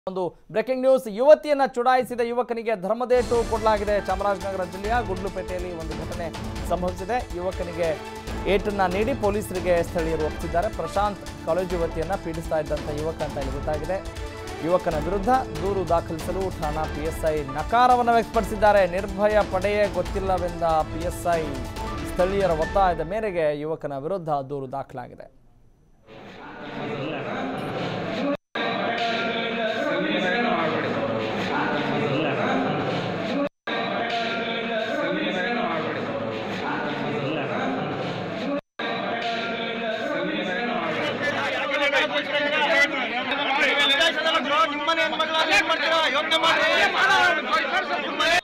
ಒಂದು breaking news ಯುವತಿಯನ್ನ ಚುಡಾಯಿಸಿದ ಯುವಕನಿಗೆ ಧರ್ಮದೇಟು ಕೊಡಲಾಗಿದೆ ಚಾಮರಾಜನಗರ ಜಿಲ್ಲೆಯ ಗುಡ್ಲುಪೇಟೆಯಲ್ಲಿ ಒಂದು ಘಟನೆ ಸಂಭವಿಸಿದೆ ಯುವಕನಿಗೆ ಏಟನ್ನ ನೀಡಿ ಪೊಲೀಸರಿಗೆ ಸ್ಥಳೀಯರು ಒಪ್ಪಿಸಿದ್ದಾರೆ ಪ್ರಶಾಂತ್ ಕಾಲೇಜು ಯುವತಿಯನ್ನ ಪೀಡಿಸ್ತಾ ಇದ್ದಂಥ ಯುವಕ ಅಂತ ಇಲ್ಲಿ ಗೊತ್ತಾಗಿದೆ ಯುವಕನ ವಿರುದ್ಧ ದೂರು ದಾಖಲಿಸಲು ಠಾಣಾ ಪಿಎಸ್ಐ ನಕಾರವನ್ನು ವ್ಯಕ್ತಪಡಿಸಿದ್ದಾರೆ ನಿರ್ಭಯ ಪಡೆಯೇ ಗೊತ್ತಿಲ್ಲವೆಂದ ಪಿಎಸ್ಐ ಸ್ಥಳೀಯರ ಒತ್ತಾಯದ ಮೇರೆಗೆ ಯುವಕನ ವಿರುದ್ಧ ದೂರು ದಾಖಲಾಗಿದೆ ನಿಮ್ಮನೆ ಹೆಣ್ಮಕ್ಳು ಏನ್ ಮಾಡ್ತೀರಾ ಯೋಚನೆ ಮಾಡಿ ನಿಮ್ಮನೆ